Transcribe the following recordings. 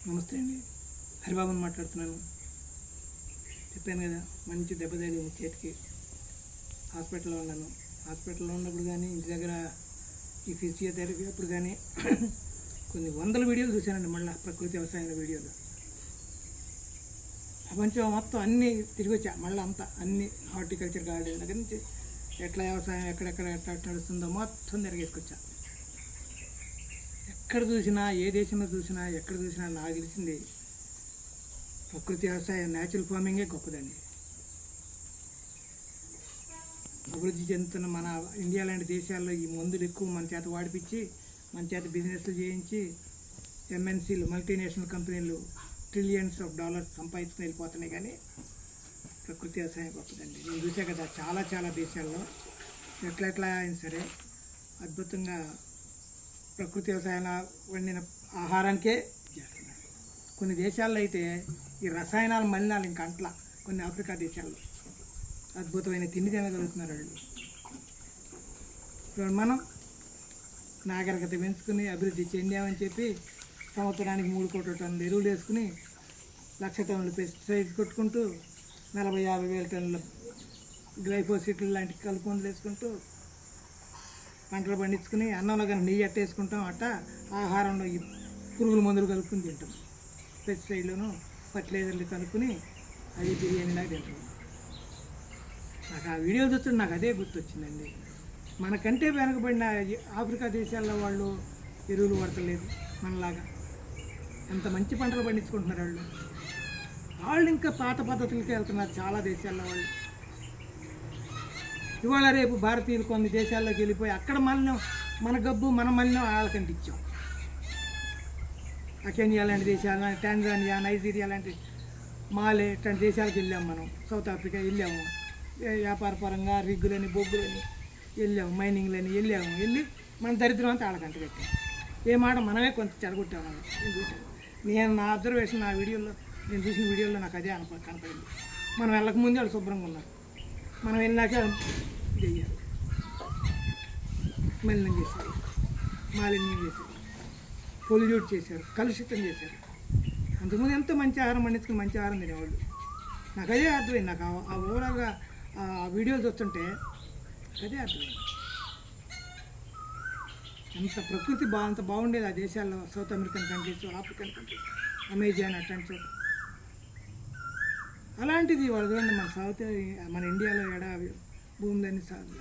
నమస్తే అండి హరిబాబుని మాట్లాడుతున్నాను చెప్పాను కదా మంచి దెబ్బ తగిలింది చేతికి హాస్పిటల్లో ఉన్నాను హాస్పిటల్లో ఉన్నప్పుడు కానీ ఇంటి దగ్గర ఈ ఫిజియోథెరపీ అప్పుడు కానీ కొన్ని వందల వీడియోలు చూశానండి మళ్ళీ ప్రకృతి వ్యవసాయం వీడియోలు ప్రపంచం మొత్తం అన్నీ తిరిగి వచ్చా మళ్ళీ అంతా అన్ని హార్టికల్చర్ గార్డెన్ దగ్గర నుంచి ఎట్లా వ్యవసాయం ఎక్కడెక్కడ ఎట్లా నడుస్తుందో మొత్తం తిరిగేసుకొచ్చా ఎక్కడ చూసినా ఏ దేశంలో చూసినా ఎక్కడ చూసినా నాకు తెలిసింది ప్రకృతి వ్యవసాయం న్యాచురల్ ఫార్మింగే గొప్పదండి అభివృద్ధి చెందుతున్న మన ఇండియా లాంటి దేశాల్లో ఈ మందులు ఎక్కువ మన చేత వాడిపించి మన చేత బిజినెస్లు చేయించి ఎంఎన్సీలు మల్టీనేషనల్ కంపెనీలు ట్రిలియన్స్ ఆఫ్ డాలర్స్ సంపాదించుకుని వెళ్ళిపోతున్నాయి కానీ ప్రకృతి వ్యవసాయం గొప్పదండి నేను చూసా కదా చాలా చాలా దేశాల్లో ఎట్లా ఎట్లా అయినా సరే అద్భుతంగా ప్రకృతి వ్యవసాయంలో వండిన ఆహారానికే చేస్తున్నారు కొన్ని దేశాల్లో అయితే ఈ రసాయనాల మలినాలు ఇంకా అంట్ల కొన్ని ఆఫ్రికా దేశాల్లో అద్భుతమైన తిండి తినగలుగుతున్నారు వాళ్ళు ఇప్పుడు మనం నాగరికత పెంచుకుని అభివృద్ధి చెందామని చెప్పి సంవత్సరానికి మూడు కోట్ల టన్నులు ఎరువులు వేసుకుని లక్ష టన్నులు పెస్టిసైడ్స్ కొట్టుకుంటూ నలభై యాభై వేల టన్నుల గ్లైఫోసిట్లు లాంటి కలుపుకొండలు వేసుకుంటూ పంటలు పండించుకుని అన్నంలో కానీ నెయ్యి అట్ట వేసుకుంటాం అట్ట ఆహారంలో ఈ పురుగుల మందులు కలుపుకుని తింటాం పెస్టిసైడ్లను ఫర్టిలైజర్లు కలుపుకుని అది బిర్యానీలాగా తింటాం నాకు ఆ వీడియో చూస్తుంటే నాకు అదే గుర్తొచ్చిందండి మనకంటే వెనకబడిన ఈ ఆఫ్రికా దేశాల్లో వాళ్ళు ఎరువులు వాడతలేదు మనలాగా ఎంత మంచి పంటలు పండించుకుంటున్నారు వాళ్ళు వాళ్ళు ఇంకా పాత పద్ధతులకి వెళ్తున్నారు చాలా దేశాల్లో వాళ్ళు ఇవాళ రేపు భారతీయులు కొన్ని దేశాల్లోకి వెళ్ళిపోయి అక్కడ మలినం మన గబ్బు మన మలినం వాళ్ళకంటే ఇచ్చాం ఆ కెన్యా లాంటి దేశాలు టాంజానియా నైజీరియా లాంటి మాలే ఇట్లాంటి దేశాలకు వెళ్ళాము మనం సౌత్ ఆఫ్రికా వెళ్ళాము ఏ- వ్యాపార పరంగా రిగ్గులని బొగ్గులని వెళ్ళాము మైనింగ్లని వెళ్ళాము వెళ్ళి మన దరిద్రం అంతా వాళ్ళకంట పెట్టాం ఏ మాట మనమే కొంత చెడగొట్టాము మనం నేను చూశాను నేను నా అబ్జర్వేషన్ నా వీడియోలో నేను చూసిన వీడియోలో నాకు అదే అనుకో కనపడింది మనం వెళ్ళకముందే వాళ్ళు శుభ్రంగా ఉన్నారు మనం వెళ్ళాక ఇది అయ్యారు మలినం చేశారు మాలిన్యం చేశారు పొల్యూట్ చేశారు కలుషితం చేశారు అంతకుముందు ఎంతో మంచి ఆహారం పండించుకుని మంచి ఆహారం తినేవాళ్ళు నాకు అదే అర్థమైంది నాకు ఆ- ఆ ఓవరాల్గా ఆ వీడియోలు చూస్తుంటే నాకు అదే అర్థమైంది ఎంత ప్రకృతి బా అంత బాగుండేది ఆ దేశాల్లో South American countries African countries Amazon అట్లాంటి చోట అలాంటిది వాళ్ళు చూడండి మన సౌత్ మన ఇండియాలో ఎడా భూములన్నీ సాగు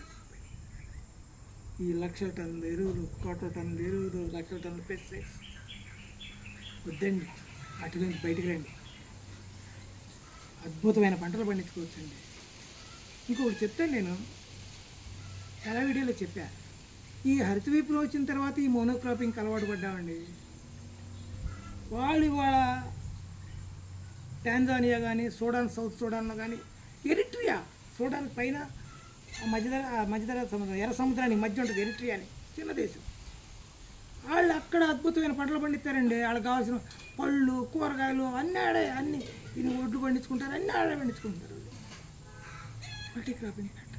ఈ లక్షల టన్నుల ఎరువులు కోట్ల టన్నుల ఎరువులు లక్షల టన్నుల పెస్టిసైడ్స్ వద్దండి వాటి నుంచి బయటికి రండి అద్భుతమైన పంటలు పండించుకోవచ్చండి ఇంకొకటి చెప్తాను నేను చాలా వీడియోలో చెప్పా ఈ హరిత విప్లవం వచ్చిన తర్వాత ఈ మోనోక్రాపింగ్కి అలవాటు పడ్డామండి వాళ్ళు ఇవాళ టాంజానియా కానీ సూడాన్ సౌత్ సూడాన్లో కానీ ఎరిట్రియా సూడాన్ పైన ఆ మధ్యధర ఆ మధ్యధర సముద్రం ఎర్ర సముద్రానికి మధ్య ఉంటుంది ఎరిట్రియా అని చిన్న దేశం వాళ్ళు అక్కడ అద్భుతమైన పంటలు పండిస్తారండి వాళ్ళకి కావాల్సిన పళ్ళు కూరగాయలు అన్నీ ఆడే అన్ని ఇది ఒడ్లు పండించుకుంటారు అన్నీ ఆడే పండించుకుంటారు వాళ్ళు మల్టీ క్రాపింగ్ పంట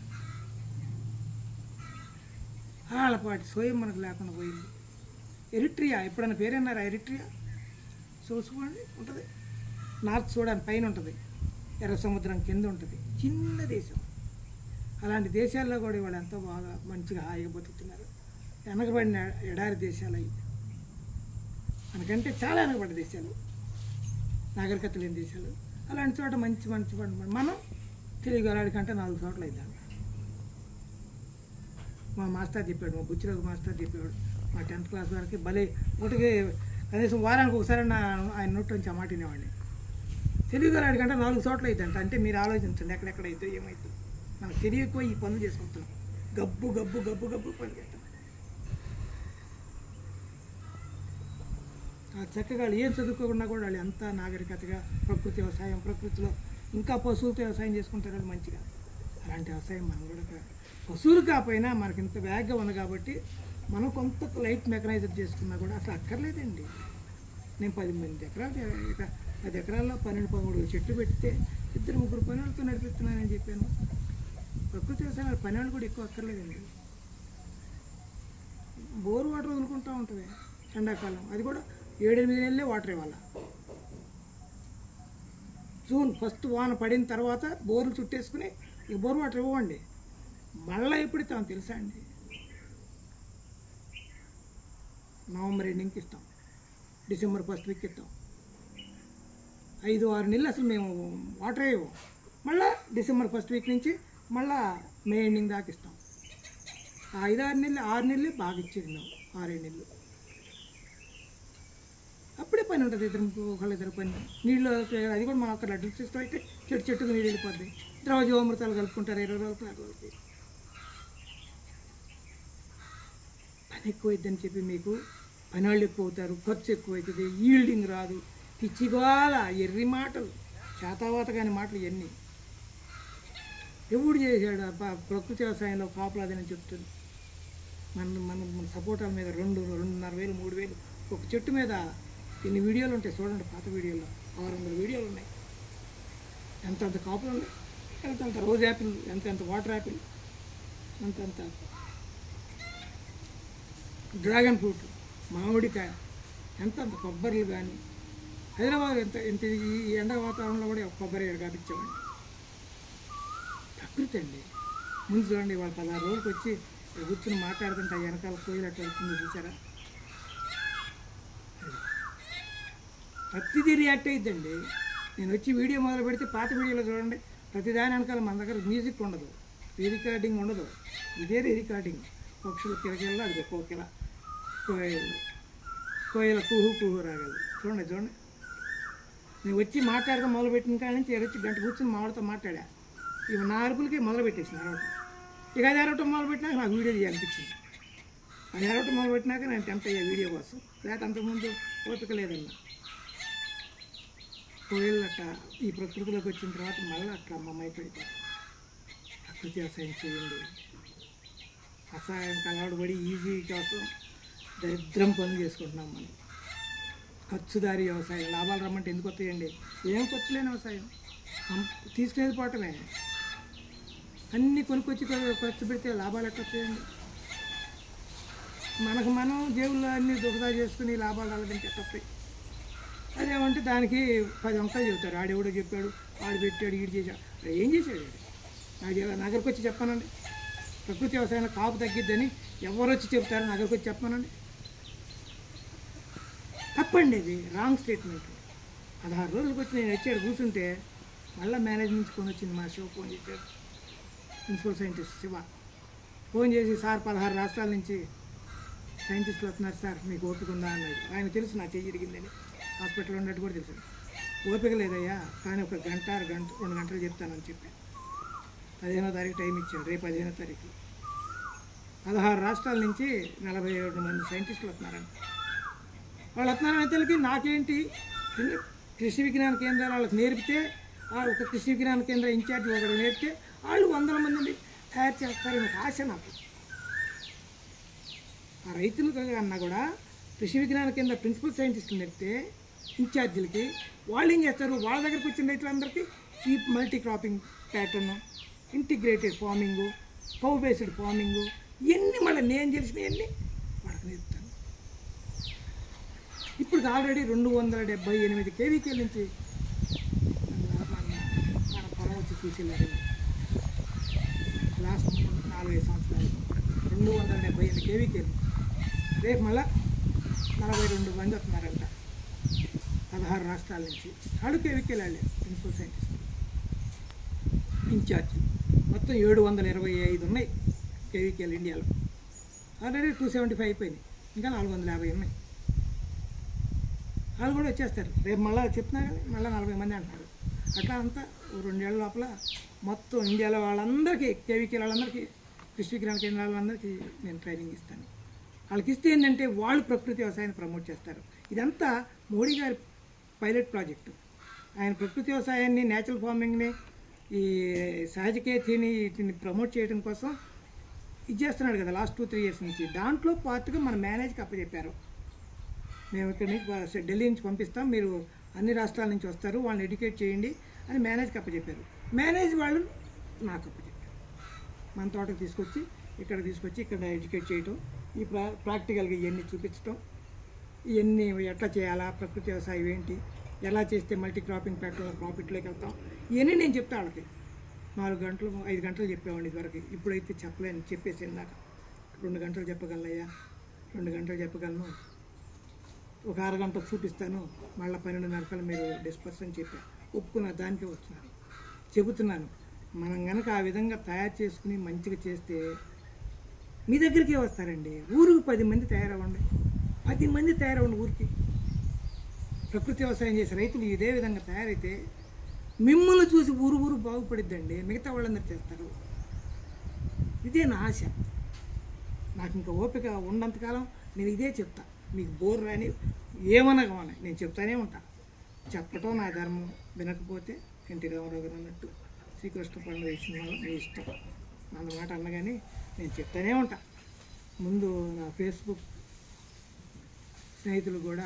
వాళ్ళపాటి సోయం మనకు లేకుండా పోయింది ఎరిట్రియా ఎప్పుడైనా పేరన్నారా ఎరిట్రియా చూసుకోండి ఉంటుంది నార్త్ సూడాన్ పైన ఉంటుంది ఎర్ర సముద్రం కింద ఉంటుంది చిన్న దేశం అలాంటి దేశాల్లో కూడా ఇవాళ ఎంతో బాగా మంచిగా హాయిగా బతుకుతున్నారు వెనకబడిన ఎడారి దేశాలు అవి మనకంటే చాలా వెనకబడ్డ దేశాలు నాగరికత లేని దేశాలు అలాంటి చోట మంచి మంచి పంట పండు- మనం తెలుగు అలాంటి కంటే నాలుగు చోట్ల అవుతాం మా మాస్టర్ చెప్పాడు మా బుచ్చిరాజు మాస్టర్ చెప్పాడు మా టెన్త్ క్లాస్ వరకు భలే ఒకటికి కనీసం వారానికి ఒకసారి నా ఆయన నోటి నుంచి ఆ మాట వినేవాడిని తెలుగు అలాంటి కంటే నాలుగు చోట్ల అవుతుందంట అంటే మీరు ఆలోచించండి ఎక్కడెక్కడ అయితే ఏమైతే మనకు తెలియకపోయి ఈ పనులు చేసుకుంటున్నాం గబ్బు గబ్బు గబ్బు గబ్బు పని చేస్తాం ఆ చక్కగా వాళ్ళు ఏం చదువుకోకుండా కూడా వాళ్ళు ఎంత నాగరికతగా ప్రకృతి వ్యవసాయం ప్రకృతిలో ఇంకా పశువులతో వ్యవసాయం చేసుకుంటారు వాళ్ళు మంచిగా అలాంటి వ్యవసాయం మనం కూడా కా- పశువులు కాకపోయినా మనకి ఇంత వేగంగా ఉంది కాబట్టి మనం కొంత లైట్ మెకనైజర్ చేసుకున్నా కూడా అసలు అక్కర్లేదండి నేను పది మంది ఎకరాలు ఇక పది ఎకరాల్లో పన్నెండు పదమూడు చెట్లు పెడితే ఇద్దరు ముగ్గురు పనులతో నడిపిస్తున్నానని చెప్పాను ప్రకృతి వ్యవసాయం పని వాళ్ళు కూడా ఎక్కువ అక్కర్లేదండి బోర్ వాటర్ వదులుకుంటూ ఉంటుంది ఎండాకాలం అది కూడా ఏడెనిమిది నెలలే వాటర్ ఇవ్వాలి జూన్ ఫస్ట్ వాన పడిన తర్వాత బోర్లు చుట్టేసుకుని ఇక బోర్ వాటర్ ఇవ్వండి మళ్ళీ ఎప్పుడు ఇస్తాం తెలుసా అండి నవంబర్ ఎండింగ్కి ఇస్తాం డిసెంబర్ ఫస్ట్ వీక్ ఇస్తాం ఐదు ఆరు నెలలు అసలు మేము వాటర్ ఇవ్వం మళ్ళా డిసెంబర్ ఫస్ట్ వీక్ నుంచి మళ్ళా మే ఎండింగ్ దాకా ఇస్తాం ఆ ఐదు ఆరు నెలలు ఆరు నెలలు బాగా ఇచ్చేది మేము ఆరేడు నెలలు అప్పుడే పని ఉంటుంది ఇద్దరు ఒకళ్ళు ఇద్దరు పని నీళ్ళు అది కూడా మా అక్కడ డ్రిప్ సిస్టమ్ అయితే చెట్టు చెట్టుకు నీళ్ళు వెళ్ళిపోద్ది ద్రవ జీవామృతాలు కలుపుకుంటారు ఇరవై రోజులు నెల రోజులకి పని ఎక్కువైద్దని చెప్పి మీకు పని వాళ్ళు ఎక్కువ అవుతారు ఖర్చు ఎక్కువ అవుతుంది ఈల్డింగ్ రాదు పిచ్చిగోల ఎర్రి మాటలు చేతావాత కాని మాటలు ఇవన్నీ ఎవడు చేశాడు అబ్బా ప్రకృతి వ్యవసాయంలో కాపులాదని చెప్తుంది మన మన మన సపోటాల మీద రెండు రెండున్నర వేలు మూడు వేలు ఒక చెట్టు మీద ఎన్ని వీడియోలు ఉంటాయి చూడండి పాత వీడియోలో ఆరు వందల వీడియోలు ఉన్నాయి ఎంత అంత కాపులు ఉన్నాయి ఎంత అంత రోజ్ యాపిల్ ఎంత ఎంత వాటర్ యాపిల్ అంత అంత డ్రాగన్ ఫ్రూట్ మామిడికాయ ఎంత అంత కొబ్బరిలు కానీ హైదరాబాద్ ఎంత ఎంత ఈ ఈ ఎండ వాతావరణంలో కూడా ఒక కొబ్బరి కాపించామండి ప్రకృతి అండి ముందు చూడండి వాళ్ళు పదహారు రోజులకి వచ్చి ఇక్కడ కూర్చుని మాట్లాడుతుంటే ఆ వెనకాల కోయిలు అట్లా వస్తుంది చూసారా ప్రతిదీ రియాక్ట్ అయ్యిద్దండి నేను వచ్చి వీడియో మొదలు పెడితే పాత వీడియోలో చూడండి ప్రతిదాని వెనకాల మన దగ్గర మ్యూజిక్ ఉండదు రీ రికార్డింగ్ ఉండదు ఇదే రీ రికార్డింగ్ పక్షులు కిలకిలలో అది కోకిల కోయలు కోయల కుహు కుహు రాగలు చూడండి చూడండి నేను వచ్చి మాట్లాడడం మొదలుపెట్టిన కాడ నుంచి వచ్చి గంట కూర్చొని మావాడితో మాట్లాడా ఇవి నా అరుపులకి మొదలు పెట్టేసింది అరవటం ఇక అది అరవటం మొదలు పెట్టినాక నాకు వీడియో తీయాలనిపించింది అది అరవటం మొదలు పెట్టినాక నేను టెంప్ట్ అయ్యా వీడియో కోసం లేకపోతే అంతకుముందు ఓపిక లేదన్నా కోయిలు అట్లా ఈ ప్రకృతిలోకి వచ్చిన తర్వాత మళ్ళీ అట్లా అమ్మమైపోయింది ప్రకృతి వ్యవసాయం చేయండి వ్యవసాయం అలవాటు పడి ఈజీ కోసం దరిద్రం పనులు చేసుకుంటున్నాం మనం ఖర్చుదారి వ్యవసాయం లాభాలు రమ్మంటే ఎందుకు వస్తాయండి ఏం ఖర్చు లేని వ్యవసాయం కం- తీసుకునేది పోవటమే అన్నీ కొనుక్కొచ్చి కొ- ఖర్చు పెడితే లాభాలు ఎట్లా వస్తాయండి మనకు మనం జేబుల్లో అన్ని దురదా చేసుకుని లాభాలు రాలేదంటే ఎట్లా వస్తాయి అదేమంటే దానికి పది అంకాలు చెబుతారు ఆడెవడో చెప్పాడు ఆడు పెట్టాడు ఈడు చేశాడు అరే ఏం చేశాడు ఆడు? నాకు ఇలా నగరకు వచ్చి చెప్పానండి ప్రకృతి వ్యవసాయంలో కాపు తగ్గిద్దని ఎవరు వచ్చి చెప్తారో నగరకు వచ్చి చెప్పానండి తప్పండి ఇది రాంగ్ స్టేట్మెంట్ పదహారు రోజులకు వచ్చి నేను వచ్చాడు కూర్చుంటే మళ్ళీ మేనేజ్ నుంచి కొని వచ్చింది మా శివ ఫోన్ చేశాడు ప్రిన్సిపల్ సైంటిస్ట్ శివ ఫోన్ చేసి సార్ పదహారు రాష్ట్రాల నుంచి సైంటిస్టులు వస్తున్నారు సార్ మీకు ఓపిక ఉందా అన్నాడు ఆయన తెలుసు నా చెయ్యి ఇరిగిందని హాస్పిటల్లో ఉన్నట్టు కూడా తెలుసు ఓపిక లేదయ్యా కానీ ఒక గంట అర గంట రెండు గంటలు చెప్తానని చెప్పి పదిహేనో తారీఖు టైం ఇచ్చాడు రేపు పదిహేనో తారీఖు పదహారు రాష్ట్రాల నుంచి నలభై ఏడు మంది సైంటిస్టులు వస్తున్నారంట వాళ్ళు వస్తున్నారని తెలికి నాకేంటి కృషి విజ్ఞాన కేంద్రాలు వాళ్ళకి నేర్పితే ఆ ఒక కృషి విజ్ఞాన కేంద్ర ఇన్ఛార్జ్ ఒకరు నేర్పితే వాళ్ళు వందల మందిని తయారు చేస్తారని ఒక ఆశ నాకు ఆ రైతులకు అన్నా కూడా కృషి విజ్ఞాన కేంద్ర ప్రిన్సిపల్ సైంటిస్టులు నేర్పితే ఇన్ఛార్జీలకి వాళ్ళు ఏం చేస్తారు వాళ్ళ దగ్గరికి వచ్చిన రైతులందరికీ ఈ multi cropping pattern integrated farming cow based farming ఇవన్నీ మళ్ళీ నేను తెలిసినవన్నీ వాళ్ళకి నేర్పుతాను ఇప్పుడు ఆల్రెడీ రెండు వందల డెబ్బై ఎనిమిది కేవీకేల నుంచి మన మన పొలం వచ్చి చూసేళ్ళారండి లాస్ట్ నాలుగైదు సంవత్సరాలు రెండు వందల డెబ్బై ఎనిమిది కేవీకేలు రేపు మళ్ళా నలభై రెండు మంది వస్తున్నారంట పదహారు రాష్ట్రాల నుంచి వాళ్ళు కేవీకేలు వాళ్ళే ప్రిన్సిపల్ సైంటిస్ట్ ఇన్ఛార్జ్ మొత్తం ఏడు వందల ఇరవై ఐదు ఉన్నాయి కేవీకేలు ఇండియాలో ఆల్రెడీ టూ సెవెంటీ ఫైవ్ అయిపోయినాయి ఇంకా నాలుగు వందల యాభై ఉన్నాయి వాళ్ళు కూడా వచ్చేస్తారు రేపు మళ్ళీ చెప్తున్నా కానీ మళ్ళీ నలభై మంది అంటున్నారు అట్లా అంతా ఓ రెండేళ్ల లోపల మొత్తం ఇండియాలో వాళ్ళందరికీ కేవీకే వాళ్ళందరికీ కృషి విజ్ఞాన కేంద్రాల వాళ్ళందరికీ నేను ట్రైనింగ్ ఇస్తాను వాళ్ళకి ఇస్తే ఏంటంటే వాళ్ళు ప్రకృతి వ్యవసాయాన్ని ప్రమోట్ చేస్తారు ఇదంతా మోడీ గారి పైలట్ ప్రాజెక్టు ఆయన ప్రకృతి వ్యవసాయాన్ని నేచురల్ ఫార్మింగ్ని ఈ సహజ ఖేతీని వీటిని ప్రమోట్ చేయడం కోసం ఇది చేస్తున్నాడు కదా లాస్ట్ టూ త్రీ ఇయర్స్ నుంచి దాంట్లో పార్ట్గా మన మేనేజ్కి అప్పచెప్పారు మేము ఇక్కడ నుంచి ప- ఢిల్లీ నుంచి పంపిస్తాం మీరు అన్ని రాష్ట్రాల నుంచి వస్తారు వాళ్ళని ఎడ్యుకేట్ చేయండి అని మేనేజ్కి అప్పచెప్పారు మేనేజ్ వాళ్ళు నాకు అప్పచెప్పారు మన తోటకు తీసుకొచ్చి ఇక్కడ తీసుకొచ్చి ఇక్కడ ఎడ్యుకేట్ చేయటం ఈ ప్రా ప్రాక్టికల్గా ఇవన్నీ చూపించటం ఇవన్నీ ఎట్లా చేయాలా ప్రకృతి వ్యవసాయం ఏంటి ఎలా చేస్తే మల్టీ క్రాపింగ్ ప్యాటర్న్లో ప్రాఫిట్లోకి వెళ్తాం ఇవన్నీ నేను చెప్తా వాళ్ళకి నాలుగు గంటలు ఐదు గంటలు చెప్పేవాడిని ఇదివరకు ఇప్పుడైతే చెప్పలేను చెప్పేసి ఇందాక రెండు గంటలు చెప్పగలనయ్యా రెండు గంటలు చెప్పగలను ఒక అరగంట చూపిస్తాను మళ్ళీ పన్నెండున్నర కల్లా మీరు డిస్పర్స్ అని చెప్పా ఒప్పుకున్న దానికే వస్తున్నారు చెబుతున్నాను మనం కనుక ఆ విధంగా తయారు చేసుకుని మంచిగా చేస్తే మీ దగ్గరికే వస్తారండి ఊరికి పది మంది తయారవ్వండి పది మంది తయారవ్వండి ఊరికి ప్రకృతి వ్యవసాయం చేసే రైతులు ఇదే విధంగా తయారైతే మిమ్మల్ని చూసి ఊరు ఊరు బాగుపడిద్దండి మిగతా వాళ్ళందరూ చేస్తారు ఇదే నా ఆశ నాకు ఇంకా ఓపిక ఉన్నంతకాలం నేను ఇదే చెప్తా మీకు బోర్ రాని ఏమన్నా కావాలి నేను చెప్తానే ఉంటా చెప్పటం నా ధర్మం వినకపోతే ఎన్టీ రామారావు గారు అన్నట్టు శ్రీకృష్ణ పండుగ ఇచ్చిన వాళ్ళు మీ ఇష్టం అన్నమాట అన్నగాని నేను చెప్తానే ఉంటా ముందు నా ఫేస్బుక్ స్నేహితులు కూడా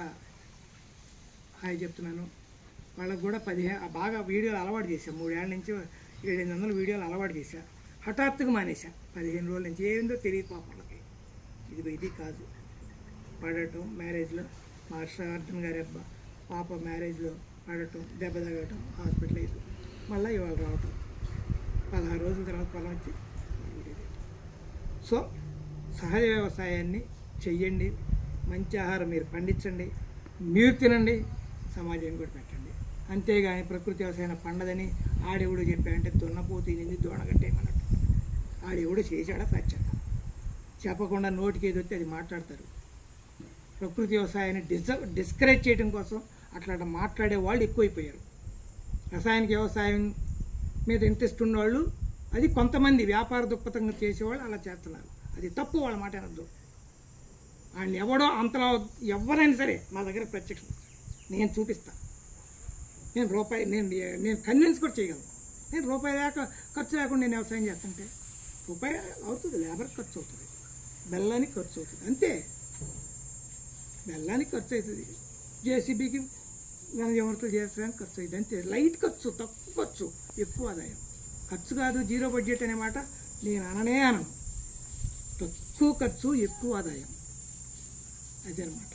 హాయ్ చెప్తున్నాను వాళ్ళకు కూడా పదిహేను బాగా వీడియోలు అలవాటు చేశా మూడేళ్ళ నుంచి ఏడెనిమిది వందల వీడియోలు అలవాటు చేశా హఠాత్తుగా మానేశా పదిహేను రోజుల నుంచి ఏందో తెలియదు పాప వాళ్ళకి ఇది ఇది కాదు పడటం మ్యారేజ్లో మా హర్షవర్ధన్ గారి అబ్బా పాప మ్యారేజ్లో పడటం దెబ్బ తగలటం హాస్పిటలైజ్ మళ్ళీ ఇవాళ రావటం పదహారు రోజుల తర్వాత పొలం వచ్చి వీడియో తీయటం. సో సహజ వ్యవసాయాన్ని చెయ్యండి మంచి ఆహారం మీరు పండించండి మీరు తినండి సమాజానికి కూడా పెట్టండి అంతేగాని ప్రకృతి వ్యవసాయం పండదని ఆడెవడు చెప్పాడంటే దున్నపోతు తినింది దోణగట్టేయమన్నట్టు ఆడెవడు చేశాడా సచ్చాడా చెప్పకుండా నోటికి ఏది వస్తే అది మాట్లాడతారు ప్రకృతి వ్యవసాయాన్ని డిస్ డిస్కరేజ్ చేయడం కోసం అట్లా మాట్లాడే వాళ్ళు ఎక్కువైపోయారు రసాయనిక వ్యవసాయం మీద ఇంట్రెస్ట్ ఉన్నవాళ్ళు అది కొంతమంది వ్యాపార దృక్పథంగా చేసేవాళ్ళు అలా చేస్తున్నారు అది తప్పు వాళ్ళ మాట అనద్దు ఆయన ఎవడో అంతలో ఎవరైనా సరే మా దగ్గర ప్రత్యక్షం నేను చూపిస్తా నేను రూపాయి నేను నేను కన్విన్స్ కూడా చేయగలను నేను రూపాయి దాకా ఖర్చు లేకుండా నేను వ్యవసాయం చేస్తుంటే రూపాయి అవుతుంది లేబర్ ఖర్చు అవుతుంది బెల్లానికి ఖర్చు అవుతుంది అంతే బెల్లానికి ఖర్చు అవుతుంది జేసీబీకి వ్యవస్థలు చేసడానికి ఖర్చు అవుతుంది అంతే లైట్ ఖర్చు తక్కువ ఖర్చు ఎక్కువ ఆదాయం ఖర్చు కాదు జీరో బడ్జెట్ అనే మాట నేను అననే అనను తక్కువ ఖర్చు ఎక్కువ ఆదాయం అదే అనమాట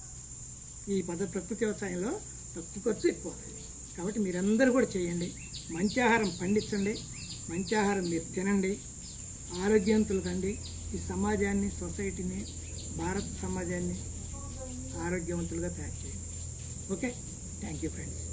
ఈ పద ప్రకృతి వ్యవసాయంలో తక్కువ ఖర్చు ఎక్కువ ఆదాయం కాబట్టి మీరందరూ కూడా చేయండి మంచి ఆహారం పండించండి మంచి ఆహారం మీరు తినండి ఆరోగ్యవంతులు కండి ఈ సమాజాన్ని సొసైటీని భారత సమాజాన్ని ఆరోగ్యవంతులుగా తయారు చేయండి ఓకే థ్యాంక్ యూ ఫ్రెండ్స్